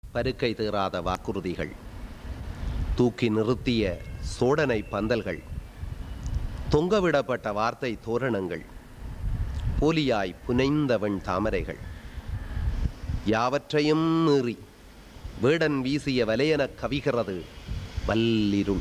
பருக்கை தேறாத வாக்குறுதிகள் தூக்கி நிறுத்திய சோடனை பந்தல்கள் தொங்கவிடப்பட்ட வார்த்தை தோரணங்கள் போலியாய் புனைந்தவன் தாமரைகள் யாவற்றையும் மீறி வேடன் வீசிய வலையெனக் கவிகிறது வல்லிருள்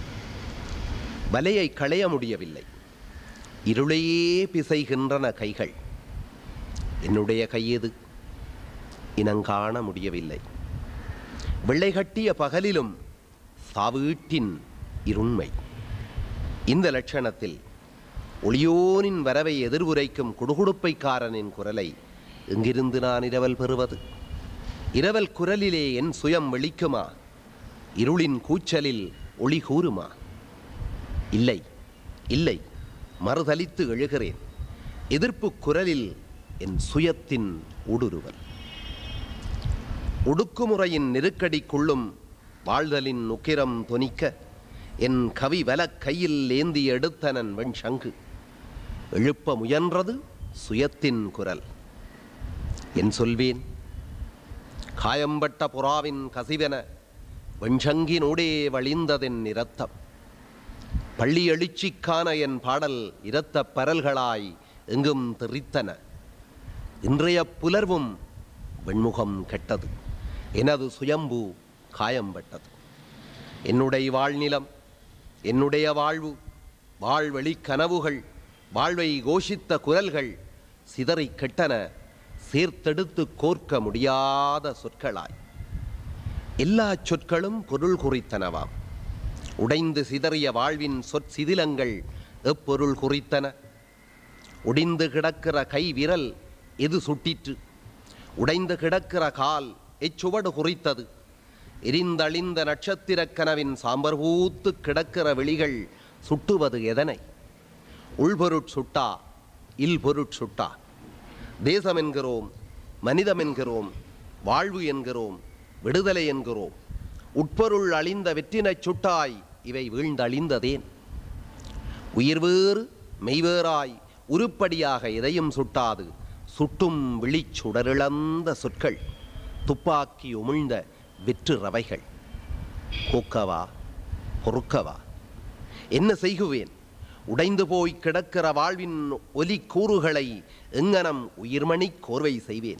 வலையை களைய முடியவில்லை இருளையே பிசைகின்றன கைகள் என்னுடைய கையது இனங்காண முடியவில்லை வெள்ளை கட்டிய பகலிலும் சாவீட்டின் இருண்மை இந்த லட்சணத்தில் ஒளியோனின் வரவை எதிர்வுரைக்கும் குடுகுடுப்பைக்காரனின் குரலை எங்கிருந்து நான் இரவல் பெறுவது இரவல் குரலிலே என் சுயம் வெளிக்குமா இருளின் கூச்சலில் ஒளி கூறுமா இல்லை இல்லை மறுதலித்து எழுகிறேன் எதிர்ப்பு குரலில் என் சுயத்தின் ஊடுருவல் ஒடுக்குமுறையின் நெருக்கடிக்குள்ளும் வாழ்தலின் உக்கிரம் தொனிக்க என் கவி வலக் கையில் ஏந்தி எடுத்தனன் வெண் சங்கு எழுப்ப முயன்றது சுயத்தின் குரல் என் சொல்வேன் காயம்பட்ட புறாவின் கசிவென வெண்சங்கினூடே வழிந்ததென் இரத்தம் பள்ளி எழுச்சிக்கான என் பாடல் இரத்த பரல்களாய் எங்கும் தெரித்தன இன்றைய புலர்வும் வெண்முகம் கெட்டது எனது சுயம்பு காயம்பட்டது என்னுடைய வாழ்நிலம் என்னுடைய வாழ்வு வாழ்வெளி கனவுகள் வாழ்வை கோஷித்த குரல்கள் சிதறி கெட்டன சேர்த்தெடுத்து கோர்க்க முடியாத சொற்களாய் எல்லா சொற்களும் பொருள் குறித்தனவாம் உடைந்து சிதறிய வாழ்வின் சொற்சிதிலங்கள் எப்பொருள் குறித்தன ஒடிந்து கிடக்கிற கை விரல் எது சுட்டிற்று உடைந்து கிடக்கிற கால் எச்சுவடு குறித்தது எரிந்தழிந்த நட்சத்திரக் கனவின் சாம்பர் பூத்து கிடக்கிற வெளிகள் சுட்டுவது எதனை உள்பொருட் சுட்டா இல்பொருட் சுட்டா தேசம் என்கிறோம் மனிதம் என்கிறோம் வாழ்வு என்கிறோம் விடுதலை என்கிறோம் உட்பொருள் அழிந்த வெற்றினைச் சுட்டாய் இவை வீழ்ந்தழிந்ததேன் உயிர் வேறு மெய்வேறாய் உருப்படியாக எதையும் சுட்டாது சுட்டும் விழிச்சுடரிழந்த சொற்கள் துப்பாக்கி உமிழ்ந்த வெற்று ரவைகள் கோக்கவா பொறுக்கவா என்ன செய்குவேன் உடைந்து போய் கிடக்கிற வாழ்வின் ஒலி கூறுகளை எங்கனம் உயிர்மணி கோர்வை செய்வேன்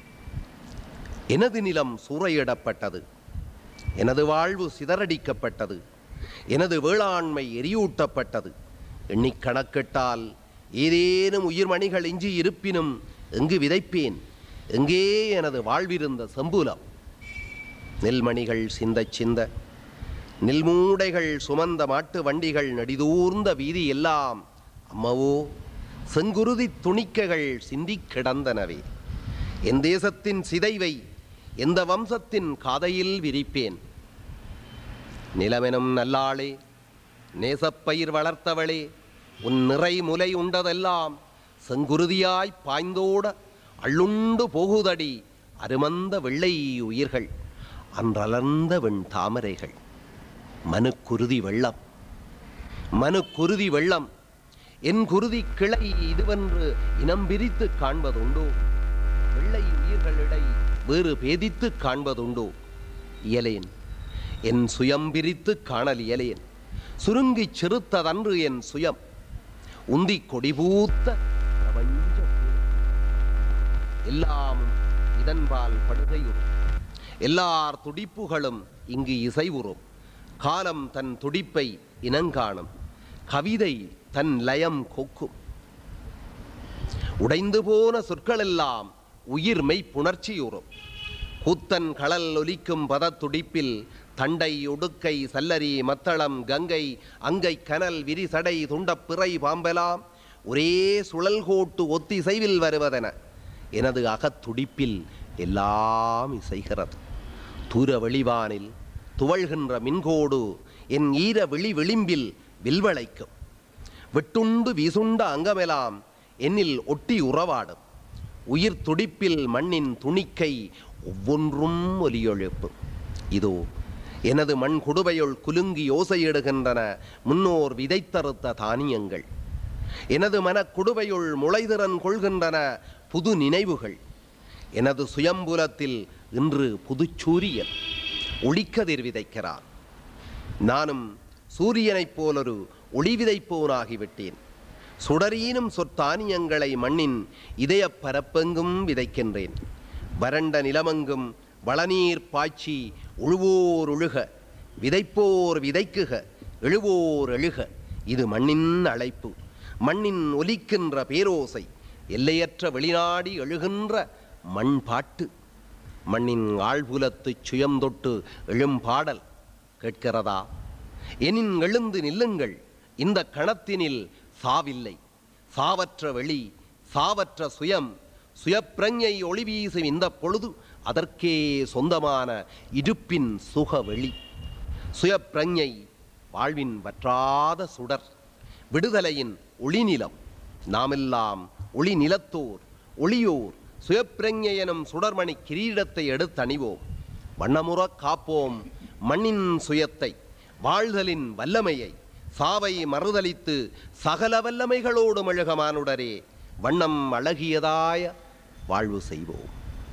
எனது நிலம் சூறையிடப்பட்டது எனது வாழ்வு சிதறடிக்கப்பட்டது எனது வேளாண்மை எரியூட்டப்பட்டது எண்ணிக் கணக்கிட்டால் ஏதேனும் உயிர்மணிகள் எஞ்சி இருப்பினும் எங்கு விதைப்பேன் எங்கே எனது வாழ்விருந்த செம்புலம் நெல்மணிகள் சிந்தச் சிந்த நெல்மூடைகள் சுமந்த மாட்டு வண்டிகள் நடிதூர்ந்த வீதி எல்லாம் அம்மவோ செங்குருதி துணிக்கைகள் சிந்திக் கிடந்தனவே என் தேசத்தின் சிதைவை எந்த வம்சத்தின் காதையில் விரிப்பேன் நிலமெனும் நல்லாளே நேசப்பயிர் வளர்த்தவளே உன் நிறை முலை உண்டதெல்லாம் செங்குருதியாய் பாய்ந்தோட அள்ளுண்டு போகுதடி அருமந்த வெள்ளை உயிர்கள் அன்றலர்ந்த வெண் தாமரைகள் மனுக்குருதி வெள்ளம் மனுக்குருதி வெள்ளம் என் குருதி கிளை இதுவென்று இனம் பிரித்து காண்பதுண்டோ வெள்ளை உயிர்களிடை வேறு பேதித்து காண்பதுண்டோ இயலேன் என் சுயம் பிரித்து காணல் இயலேன் சுருங்கிச் சிறுத்ததன்று என் சுயம் உந்தி கொடிபூத்த பிரபஞ்ச பூ. எல்லாமும் இதன்பால் படுகையுறும் எல்லார் துடிப்புகளும் இங்கு இசைவுறும் காலம் தன் துடிப்பை இனங்காணும் கவிதை தன் லயம் கொக்கும் உடைந்து போன சொற்களெல்லாம் உயிர்மை புணர்ச்சியுறும் கூத்தன் களல் ஒலிக்கும் பதத்துடிப்பில் தண்டை உடுக்கை சல்லரி மத்தளம் கங்கை அங்கை கனல் விரிசடை துண்டப்பிறை பாம்பெலாம் ஒரே சுழல் கோட்டு ஒத்திசைவில் வருவதென எனது அகத்துடிப்பில் எல்லாம் இசைகிறது தூர வெளிவானில் துவழ்கின்ற மின்கோடு என் ஈர விழி விளிம்பில் வில்வளைக்கும் வெட்டுண்டு வீசுண்ட அங்கமெலாம் என்னில் ஒட்டி உறவாடும் உயிர் துடிப்பில் மண்ணின் துணிக்கை ஒவ்வொன்றும் ஒலியெழுப்பும் இதோ எனது மண் குடுவையுள் குலுங்கி யோசையிடுகின்றன முன்னோர் விதைத்தறுத்த தானியங்கள் எனது மனக் குடுவையுள் முளைதிறன் கொள்கின்றன புது நினைவுகள் எனது சுயம்புலத்தில் இன்று புதுச்சூரியன் ஒளிக்கதிர் விதைக்கிறான் நானும் சூரியனைப் போலொரு ஒளி விதைப்போனாகிவிட்டேன் சுடரீனும் சொத்தானியங்களை மண்ணின் இதயப் பரப்பெங்கும் விதைக்கின்றேன் வறண்ட நிலமெங்கும் வளநீர் பாய்ச்சி உழுவோர் உழுக விதைப்போர் விதைக்குக எழுவோர் எழுக இது மண்ணின் அழைப்பு மண்ணின் ஒலிக்கின்ற பேரோசை எல்லையற்ற வெளிநாடி எழுகின்ற மண் பாட்டு மண்ணின் ஆழ்புலத்துச் சுயம் தொட்டு எழும் பாடல் கேட்கிறதா எனின் எழுந்து நில்லுங்கள் இந்த கணத்தினில் சாவில்லை சாவற்ற வெளி சாவற்ற சுயம் சுயப்பிரஞை ஒளி வீசும் இந்த பொழுது அதற்கே சொந்தமான இருப்பின் சுகவெளி சுயப்பிரஞை வாழ்வின் வற்றாத சுடர் விடுதலையின் ஒளிநிலம் நாமெல்லாம் ஒளி நிலத்தோர் ஒளியோர் சுயப்பிரஞை எனும் சுடர்மணி கிரீடத்தை எடுத்தணிவோம் வண்ணமுறக் காப்போம் மண்ணின் சுயத்தை வாழ்தலின் வல்லமையை சாவை மறுதலித்து சகல வல்லமைகளோடு மெழுகமானுடரே வண்ணம் அழகியதாய வாழ்வு செய்வோம்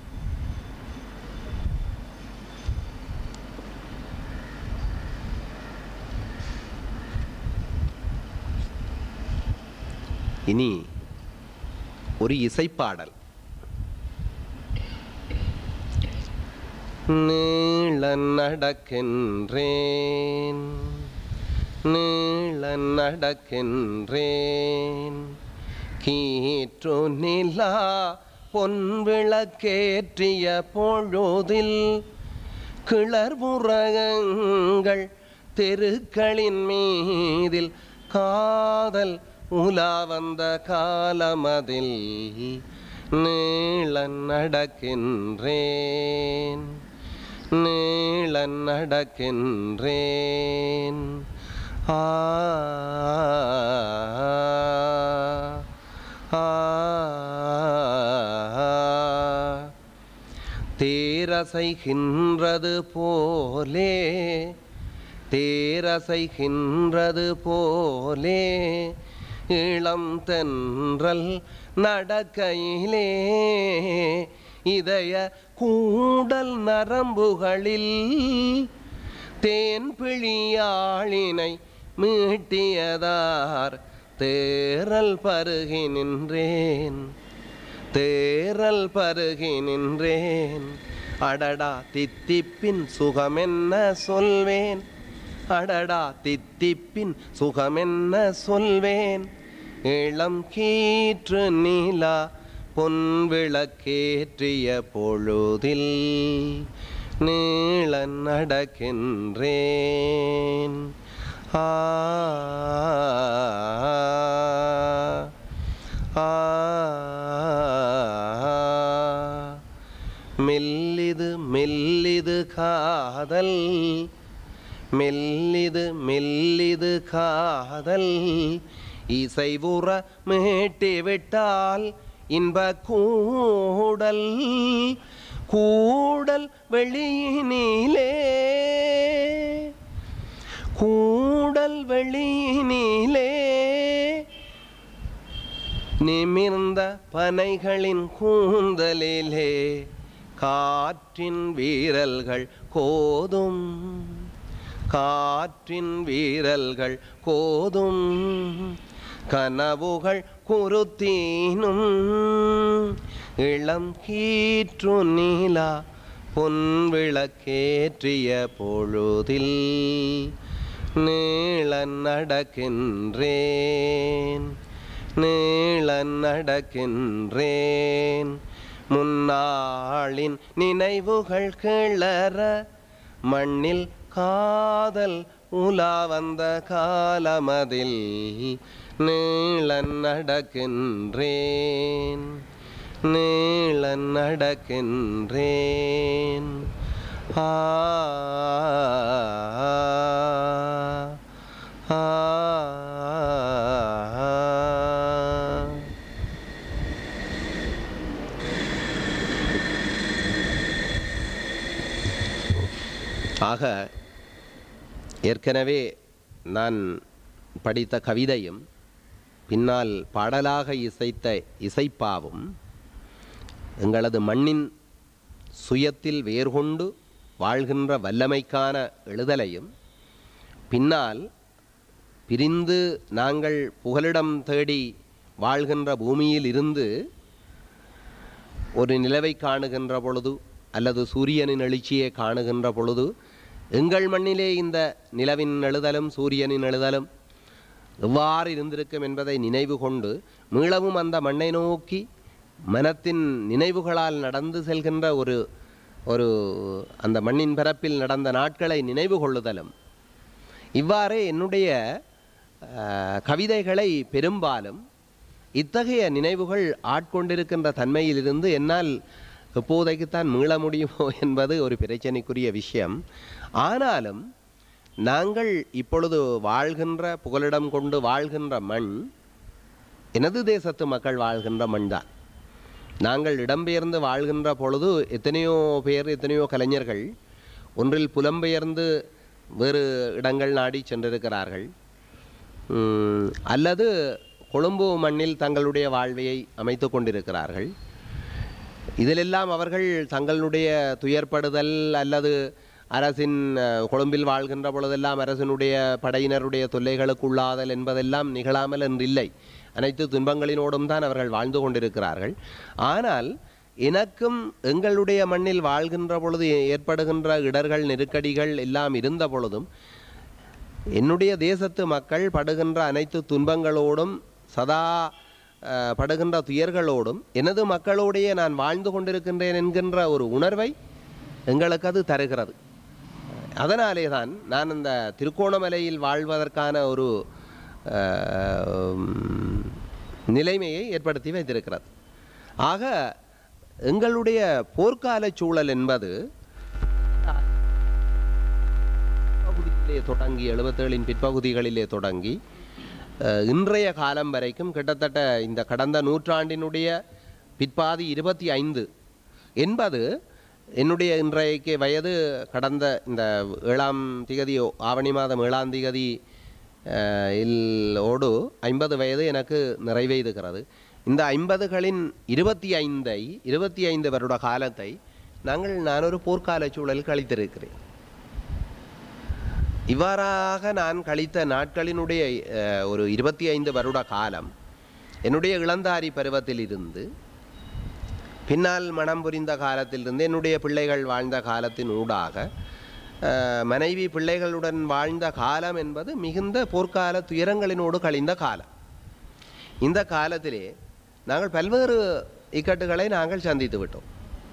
இனி ஒரு இசைப்பாடல் நீள நடக்கின்றேன் நீள நடக்கின்றேன் கீற்று நிலா பொன்விளக்கேற்றிய பொழுதில் கிளர்புறகங்கள் தெருக்களின் மீதில் காதல் உலா வந்த காலமதில் நீள நடக்கின்றேன் நீள நடக்கின்றேன் ஆ ஆ, தேரசைகின்றது போலே தேரசைகின்றது போலே இளம் தென்றல் நடக்கையிலே இதய கூடல் நரம்புகளில் தேன் பிழியாளினை மீட்டியதார் தேரல் பருகி நின்றேன் தேரல் பருகி நின்றேன் அடடா தித்திப்பின் சுகமென்ன சொல்வேன் அடடா தித்திப்பின் சுகமென்ன சொல்வேன் இளம் கீற்று நீலா பொன்விளக்கேற்றிய பொழுதில் நீள நடக்கின்றேன் ஆ ஆ மெல்லிது மெல்லிது காதல் மெல்லிது மெல்லிது காதல் இசைவுற மீட்டிவிட்டால் இன்ப கூடல் கூடல் வெளியினிலே கூடல் வெளியினிலே நிமிர்ந்த பனைகளின் கூந்தலிலே காற்றின் வீரல்கள் கோதும் காற்றின் வீரல்கள் கோதும் கனவுகள் குருத்தீனும் இளம் கீற்று நீலா பொன்விளக்கேற்றிய பொழுதில் நீள நடக்கின்றேன் நீள நடக்கின்றேன் முன்னாளின் நினைவுகள் கிளற மண்ணில் காதல் உலா வந்த காலமதில் நீள நடக்கின்றேன் நீள நடக்கின்றேன் ஆ ஆ, ஆ. ஆக ஏற்கனவே நான் படித்த கவிதையும் பின்னால் பாடலாக இசைத்த இசைப்பாவும் எங்களது மண்ணின் சுயத்தில் வேர்கொண்டு வாழ்கின்ற வல்லமைக்கான எழுதலையும் பின்னால் பிரிந்து நாங்கள் புகலிடம் தேடி வாழ்கின்ற பூமியில் இருந்து ஒரு நிலவை காணுகின்ற பொழுது அல்லது சூரியனின் எழுச்சியை காணுகின்ற பொழுது எங்கள் மண்ணிலே இந்த நிலவின் எழுதலும் சூரியனின் எழுதலும் எவ்வாறு இருந்திருக்கும் என்பதை நினைவு கொண்டு மீளவும் அந்த மண்ணை நோக்கி மனத்தின் நினைவுகளால் நடந்து செல்கின்ற ஒரு ஒரு அந்த மண்ணின் பரப்பில் நடந்த நாட்களை நினைவு கொள்ளுதலும் இவ்வாறே என்னுடைய அஹ், கவிதைகளை பெரும்பாலும் இத்தகைய நினைவுகள் ஆட்கொண்டிருக்கின்ற தன்மையிலிருந்து என்னால் எப்போதைக்குத்தான் மீள முடியுமோ என்பது ஒரு பிரச்சனைக்குரிய விஷயம் ஆனாலும் நாங்கள் இப்பொழுது வாழ்கின்ற புகலிடம் கொண்டு வாழ்கின்ற மண் எனது தேசத்து மக்கள் வாழ்கின்ற மண் தான் நாங்கள் இடம்பெயர்ந்து வாழ்கின்ற பொழுது எத்தனையோ பேர் எத்தனையோ கலைஞர்கள் ஒன்றில் புலம்பெயர்ந்து வேறு இடங்கள் நாடி சென்றிருக்கிறார்கள் உம், அல்லது கொழும்பு மண்ணில் தங்களுடைய வாழ்வையை அமைத்து கொண்டிருக்கிறார்கள் இதிலெல்லாம் அவர்கள் தங்களுடைய துயர்ப்படுதல் அல்லது அரசின் அஹ், கொழும்பில் வாழ்கின்ற பொழுதெல்லாம் அரசினுடைய படையினருடைய தொல்லைகளுக்கு உள்ளாதல் என்பதெல்லாம் நிகழாமல் என்றில்லை அனைத்து துன்பங்களினோடும் தான் அவர்கள் வாழ்ந்து கொண்டிருக்கிறார்கள் ஆனால் எனக்கும் எங்களுடைய மண்ணில் வாழ்கின்ற பொழுது ஏற்படுகின்ற இடர்கள் நெருக்கடிகள் எல்லாம் இருந்த பொழுதும் என்னுடைய தேசத்து மக்கள் படுகின்ற அனைத்து துன்பங்களோடும் சதா அஹ், படுகின்ற துயர்களோடும் எனது மக்களோடையே நான் வாழ்ந்து கொண்டிருக்கின்றேன் என்கின்ற ஒரு உணர்வை எங்களுக்கு அது தருகிறது அதனாலே தான் நான் இந்த திருக்கோணமலையில் வாழ்வதற்கான ஒரு அஹ், உம், நிலைமையை ஏற்படுத்தி வைத்திருக்கிறது ஆக எங்களுடைய போர்க்கால சூழல் என்பது பகுதியிலே தொடங்கி எழுபத்தேழின் பிற்பகுதிகளிலே தொடங்கி அஹ், இன்றைய காலம் வரைக்கும் கிட்டத்தட்ட இந்த கடந்த நூற்றாண்டினுடைய பிற்பாதி இருபத்தி ஐந்து என்பது என்னுடைய இன்றைக்கு வயது கடந்த இந்த ஏழாம் திகதி ஆவணி மாதம் ஏழாம் திகதி அஹ், இல் ஓடு ஐம்பது வயது எனக்கு நிறைவெய்துகிறது இந்த ஐம்பதுகளின் இருபத்தி ஐந்தை இருபத்தி ஐந்து வருட காலத்தை நாங்கள் நான் ஒரு போர்க்கால சூழல் கழித்திருக்கிறேன் இவ்வாறாக நான் கழித்த நாட்களினுடைய அஹ், ஒரு இருபத்தி ஐந்து வருட காலம் என்னுடைய இளந்தாரி பருவத்தில் இருந்து பின்னால் மனம் புரிந்த காலத்திலிருந்து என்னுடைய பிள்ளைகள் வாழ்ந்த காலத்தின் ஊடாக அஹ், மனைவி பிள்ளைகளுடன் வாழ்ந்த காலம் என்பது மிகுந்த போர்க்கால துயரங்களினோடு கழிந்த காலம் இந்த காலத்திலே நாங்கள் பல்வேறு இக்கட்டுகளை நாங்கள் சந்தித்து விட்டோம்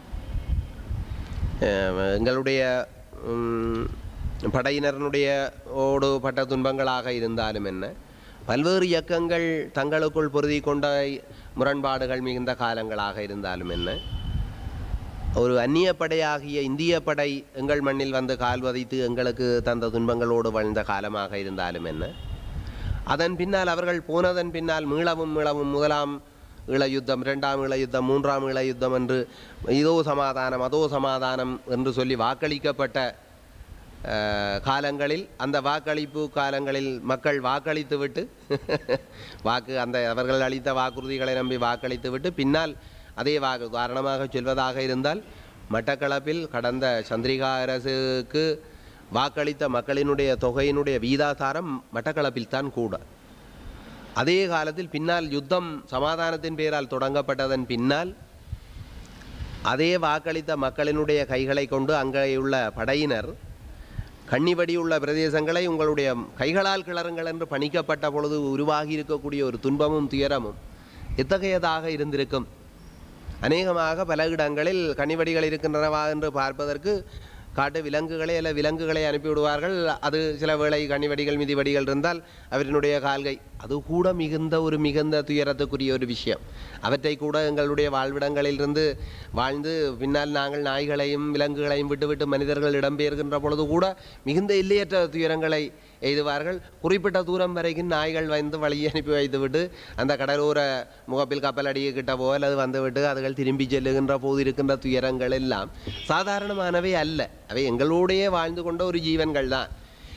அஹ், எங்களுடைய உம், படையினருடைய ஓடு பட்ட துன்பங்களாக இருந்தாலும் என்ன பல்வேறு இயக்கங்கள் தங்களுக்குள் பொருதி கொண்ட முரண்பாடுகள் மிகுந்த காலங்களாக இருந்தாலும் என்ன ஒரு அந்நிய படையாகிய இந்திய படை எங்கள் மண்ணில் வந்து கால் வதைத்து எங்களுக்கு தந்த துன்பங்களோடு வாழ்ந்த காலமாக இருந்தாலும் என்ன அதன் பின்னால் அவர்கள் போனதன் பின்னால் மீளவும் மீளவும் முதலாம் ஈழ யுத்தம் இரண்டாம் ஈழ யுத்தம் மூன்றாம் ஈழ யுத்தம் என்று இதோ சமாதானம் அதோ சமாதானம் என்று சொல்லி வாக்களிக்கப்பட்ட அஹ், காலங்களில் அந்த வாக்களிப்பு காலங்களில் மக்கள் வாக்களித்து விட்டு வாக்கு அந்த அவர்கள் அளித்த வாக்குறுதிகளை நம்பி வாக்களித்து விட்டு பின்னால் அதே வாக்கு காரணமாக சொல்வதாக இருந்தால் மட்டக்களப்பில் கடந்த சந்திரிகா அரசுக்கு வாக்களித்த மக்களினுடைய தொகையினுடைய வீதாசாரம் மட்டக்களப்பில் தான் கூட அதே காலத்தில் பின்னால் யுத்தம் சமாதானத்தின் பெயரால் தொடங்கப்பட்டதன் பின்னால் அதே வாக்களித்த மக்களினுடைய கைகளை கொண்டு அங்கே உள்ள படையினர் கண்ணிவடியுள்ள பிரதேசங்களை உங்களுடைய கைகளால் கிளறுங்கள் என்று பணிக்கப்பட்ட பொழுது உருவாகி இருக்கக்கூடிய ஒரு துன்பமும் துயரமும் எத்தகையதாக இருந்திருக்கும் அநேகமாக பல இடங்களில் கனிவடிகள் இருக்கின்றனவா என்று பார்ப்பதற்கு காட்டு விலங்குகளை அல்ல விலங்குகளை அனுப்பிவிடுவார்கள் அது சில வேளை கனிவடிகள் மிதிவடிகள் இருந்தால் அவற்றினுடைய கால்கை அது கூட மிகுந்த ஒரு மிகுந்த துயரத்துக்குரிய ஒரு விஷயம் அவற்றை கூட எங்களுடைய வாழ்விடங்களிலிருந்து வாழ்ந்து பின்னால் நாங்கள் நாய்களையும் விலங்குகளையும் விட்டுவிட்டு மனிதர்கள் இடம்பெயர்கின்ற பொழுது கூட மிகுந்த எல்லையற்ற துயரங்களை எய்துவார்கள் குறிப்பிட்ட தூரம் வரைக்கும் நாய்கள் வந்து வழி அனுப்பி வைத்துவிட்டு அந்த கடலோர முகப்பில் கப்பல் அடிய கிட்டவோ அல்லது வந்துவிட்டு அதுகள் திரும்பி செல்லுகின்ற போது இருக்கின்ற துயரங்கள் எல்லாம் சாதாரணமானவை அல்ல அவை எங்களோடையே வாழ்ந்து கொண்ட ஒரு ஜீவன்கள் தான்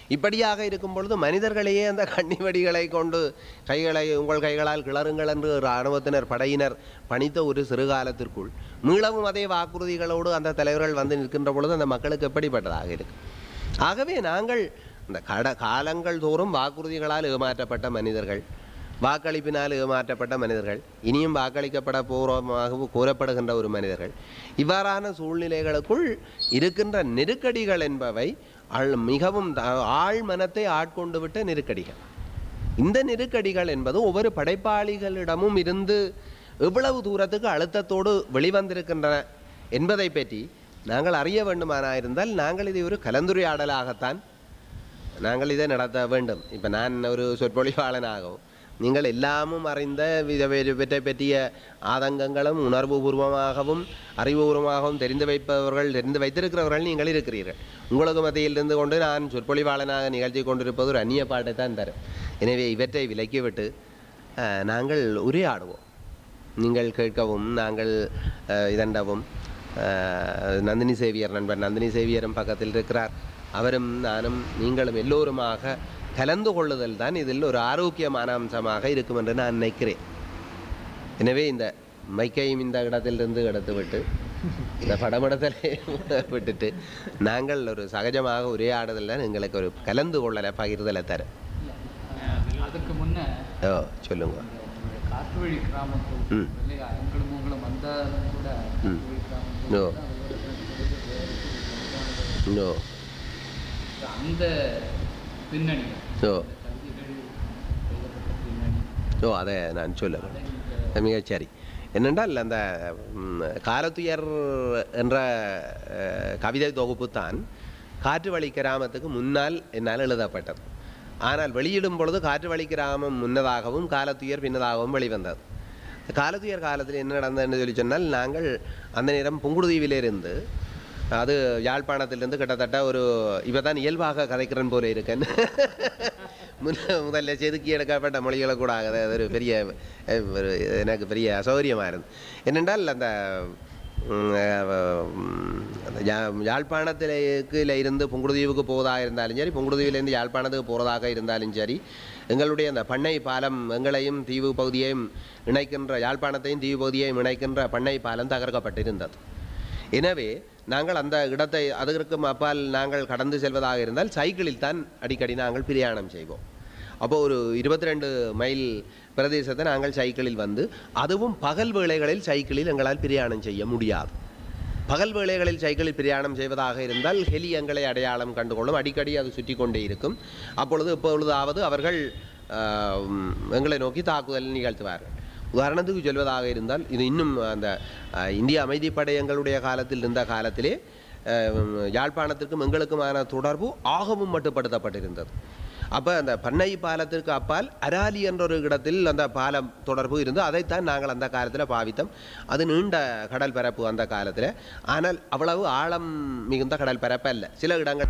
இப்படியாக இருக்கும் பொழுது மனிதர்களையே அந்த கண்ணிவடிகளை கொண்டு கைகளை உங்கள் கைகளால் கிளறுங்கள் என்று இராணுவத்தினர் படையினர் பணித்த ஒரு சிறு காலத்திற்குள் மீளவும் அதே வாக்குறுதிகளோடு அந்த தலைவர்கள் வந்து நிற்கின்ற பொழுது அந்த மக்களுக்கு எப்படிப்பட்டதாக இருக்கு ஆகவே நாங்கள் இந்த கட காலங்கள் தோறும் வாக்குறுதிகளால் ஏமாற்றப்பட்ட மனிதர்கள் வாக்களிப்பினால் ஏமாற்றப்பட்ட மனிதர்கள் இனியும் வாக்களிக்கப்பட போகிறோமாக கூறப்படுகின்ற ஒரு மனிதர்கள் இவ்வாறான சூழ்நிலைகளுக்குள் இருக்கின்ற நெருக்கடிகள் என்பவை ஆழ் மிகவும் த- ஆழ் மனத்தை ஆட்கொண்டு விட்ட நெருக்கடிகள் இந்த நெருக்கடிகள் என்பது ஒவ்வொரு படைப்பாளிகளிடமும் இருந்து எவ்வளவு தூரத்துக்கு அழுத்தத்தோடு வெளிவந்திருக்கின்றன என்பதை பற்றி நாங்கள் அறிய வேண்டுமானா இருந்தால் நாங்கள் இதை ஒரு கலந்துரையாடலாகத்தான் நாங்கள் இதை நடத்த வேண்டும் இப்போ நான் ஒரு சொற்பொழிவாளனாகவும் நீங்கள் எல்லாமும் அறிந்த வித இவற்றை பற்றிய ஆதங்கங்களும் உணர்வுபூர்வமாகவும் அறிவுபூர்வமாகவும் தெரிந்து வைப்பவர்கள் தெரிந்து வைத்திருக்கிறவர்கள் நீங்கள் இருக்கிறீர்கள் உங்களுக்கு மத்தியில் இருந்து கொண்டு நான் சொற்பொழிவாளனாக நிகழ்த்தி கொண்டிருப்பது ஒரு அந்நிய பாட்டை தான் தரும் எனவே இவற்றை விலக்கிவிட்டு அஹ், நாங்கள் உரையாடுவோம் நீங்கள் கேட்கவும் நாங்கள் அஹ், இதண்டவும் அஹ், நந்தினி சேவியர் நண்பர் நந்தினி சேவியரும் பக்கத்தில் இருக்கிறார் அவரும் நானும் நீங்களும் எல்லோருமாக கலந்து கொள்ளுதல் தான் இதில் ஒரு ஆரோக்கியமான அம்சமாக இருக்கும் என்று நான் நினைக்கிறேன் எனவே இந்த மைக்கையும் இந்த இடத்திலிருந்து எடுத்து விட்டு இந்த படமடத்தலை விட்டுட்டு நாங்கள் ஒரு சகஜமாக உரையாடுதல் தான் எங்களுக்கு ஒரு கலந்து கொள்ளலை பகிர்தலை தரும் அதுக்கு முன்ன ஓ சொல்லுங்க இந்த காட்டுவழி கிராமத்தில் ம். இல்லையா எங்களும் உங்களும் வந்தாலும் கூட ம். காட்டுவழி கிராமத்தில் ஓ. தான் அதோட பிறகு வேறு ஒரு ஓ அந்த பின்னணி ஓ அந்த கவிதைகள் எழுதப்பட்ட பின்னணி ஓ அதை நான் சொல்லுவேன் அடங்கிய மிகச்சரி என்னென்றால் அந்த ம், காலத்துயர் என்ற அஹ், கவிதை தொகுப்பு தான் காற்றுவழி கிராமத்துக்கு முன்னால் என்னால் எழுதப்பட்டது ஆனால் வெளியிடும் பொழுது காற்றுவழி கிராமம் முன்னதாகவும் காலத்துயர் பின்னதாகவும் வெளிவந்தது காலத்துயர் காலத்தில் என்ன நடந்ததுன்னு சொல்லி சொன்னால் நாங்கள் அந்த நேரம் புங்குடுதீவிலிருந்து அது யாழ்ப்பாணத்திலிருந்து கிட்டத்தட்ட ஒரு இப்போ தான் இயல்பாக கதைக்கிறன் போல இருக்கேன் முன்ன முதல்ல செதுக்கி எடுக்கப்பட்ட மொழிகளை கூட ஆகுது அது ஒரு பெரிய அஹ், ஒரு எனக்கு பெரிய அசௌகரியமாக இருந்தது என்னென்றால் அந்த ம், அஹ், ம், அந்த யா- யாழ்ப்பாணத்திலேக்கு இருந்து புங்குடுதீவுக்கு போவதாக இருந்தாலும் சரி புங்குடுதீவிலேருந்து யாழ்ப்பாணத்துக்கு போகிறதாக இருந்தாலும் சரி எங்களுடைய அந்த பண்ணை பாலம் எங்களையும் தீவு பகுதியையும் இணைக்கின்ற யாழ்ப்பாணத்தையும் தீவு பகுதியையும் இணைக்கின்ற பண்ணை பாலம் தகர்க்கப்பட்டிருந்தது எனவே நாங்கள் அந்த இடத்தை அதற்கும் அப்பால் நாங்கள் கடந்து செல்வதாக இருந்தால் சைக்கிளில் தான் அடிக்கடி நாங்கள் பிரயாணம் செய்வோம் அப்போ ஒரு இருபத்தி ரெண்டு மைல் பிரதேசத்தை நாங்கள் சைக்கிளில் வந்து அதுவும் பகல் வேளைகளில் சைக்கிளில் எங்களால் பிரயாணம் செய்ய முடியாது பகல் வேளைகளில் சைக்கிளில் பிரயாணம் செய்வதாக இருந்தால் ஹெலி எங்களை அடையாளம் கண்டுகொள்ளும் அடிக்கடி அது சுற்றி கொண்டே இருக்கும் அப்பொழுது எப்பொழுதாவது அவர்கள் ஆஹ், எங்களை நோக்கி தாக்குதல் நிகழ்த்துவார்கள் உதாரணத்துக்கு சொல்வதாக இருந்தால் இது இன்னும் அந்த ஆஹ், இந்திய அமைதிப்படை எங்களுடைய காலத்தில் இருந்த காலத்திலே ஆஹ், யாழ்ப்பாணத்திற்கும் எங்களுக்குமான தொடர்பு ஆகவும் மட்டுப்படுத்தப்பட்டிருந்தது அப்போ அந்த பண்ணை பாலத்திற்கு அப்பால் அராலி என்ற ஒரு இடத்தில் அந்த பாலம் தொடர்பு இருந்து அதைத்தான் நாங்கள் அந்த காலத்தில் பாவித்தோம் அது நீண்ட கடல் பரப்பு அந்த காலத்தில் ஆனால் அவ்வளவு ஆழம் மிகுந்த கடல் பரப்பு அல்ல சில இடங்கள்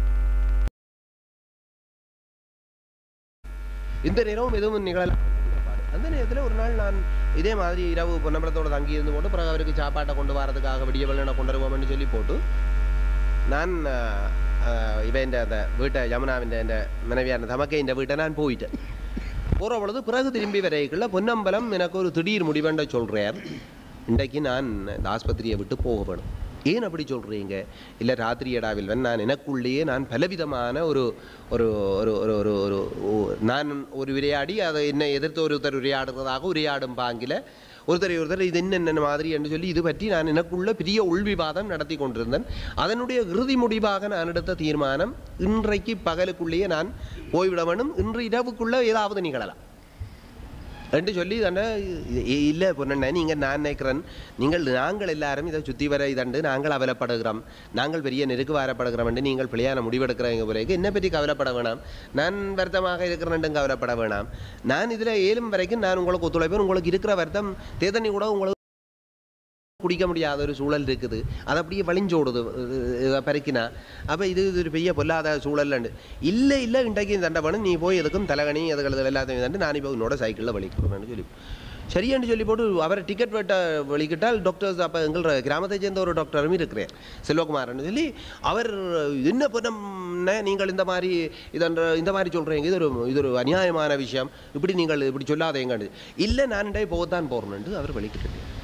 இந்த நேரமும் எதுவும் நிகழலாம் அந்த நேரத்தில் ஒரு நாள் நான் இதே மாதிரி இரவு பொன்னம்பலத்தோட தங்கி இருந்து போட்டு பிறகு அவருக்கு சாப்பாட்டை கொண்டு வரதுக்காக விடிய வெள்ளனை கொண்டு வருவோம்னு சொல்லி போட்டு நான் இவன் அந்த வீட்டை யமுனாவின் இந்த மனைவியான தமக்கை இந்த வீட்டை நான் போயிட்டேன் போகிற பொழுது பிறகு திரும்பி வரைக்குள்ள பொன்னம்பலம் எனக்கு ஒரு திடீர் முடிவென்ற சொல்கிறார் இன்றைக்கு நான் இந்த ஆஸ்பத்திரியை விட்டு போக வேணும் ஏன் அப்படி சொல்கிறீங்க இல்லை ராத்திரி இடாவில்வன் நான் எனக்குள்ளேயே நான் பலவிதமான ஒரு ஒரு ஒரு ஒரு ஒரு ஒரு ஓ- நான் ஒரு உரையாடி அதை என்னை எதிர்த்து ஒருத்தர் உரையாடுறதாக உரையாடும் பாங்கில ஒருத்தரை ஒருத்தர் இது என்னென்ன மாதிரி என்று சொல்லி இது பற்றி நான் எனக்குள்ள பெரிய உள்விவாதம் நடத்தி கொண்டிருந்தேன் அதனுடைய இறுதி முடிவாக நான் எடுத்த தீர்மானம் இன்றைக்கு பகலுக்குள்ளேயே நான் போய்விட வேண்டும் இன்று இரவுக்குள்ள ஏதாவது நிகழலாம் என்று சொல்லி தண்டை இல்லை பொண்ணே நீங்கள் நான் நினைக்கிறேன் நீங்கள் நாங்கள் எல்லாரும் இதை சுற்றி வர இதண்டு நாங்கள் அவலப்படுகிறோம் நாங்கள் பெரிய நெருக்கு வரப்படுகிறோம் என்று நீங்கள் பிள்ளையான முடிவெடுக்கிறீங்க பிறகு என்ன பற்றி கவலைப்பட வேணாம் நான் வருத்தமாக இருக்கிறேன் கவலைப்பட வேணாம் நான் இதில் ஏழும் வரைக்கும் நான் உங்களுக்கு ஒத்துழைப்பேன் உங்களுக்கு இருக்கிற வருத்தம் தேதனி கூட உங்களுக்கு குடிக்க முடியாத ஒரு சூழல் இருக்குது அது அப்படியே வழிஞ்சோடுது அஹ் பெருக்கினா அப்போ இது இது ஒரு பெரிய பொல்லாத சூழல்ண்டு இல்லை இல்லை இன்றைக்கு தண்டை பண்ணு நீ போய் எதுக்கும் தலகணி அதுகள் எல்லாத்தையும் தண்டு நான் இப்போ உன்னோட சைக்கிளில் வலிக்கிறேன்னு சொல்லி சரியான்னு சொல்லி போட்டு அவரை டிக்கெட் வெட்ட வெளிக்கிட்டால் டாக்டர்ஸ் அப்போ எங்கள் கிராமத்தை சேர்ந்த ஒரு டாக்டரும் இருக்கிறேன் செல்வகுமார்னு சொல்லி அவர் என்ன பண்ண நீங்கள் இந்த மாதிரி இதன்ற இந்த மாதிரி சொல்கிறீங்க இது ஒரு இது ஒரு அநியாயமான விஷயம் இப்படி நீங்கள் இப்படி சொல்லாதேங்கன்னு இல்லை நான் போகத்தான் போகிறேன்ட்டு அவர் வெளிக்கிட்டு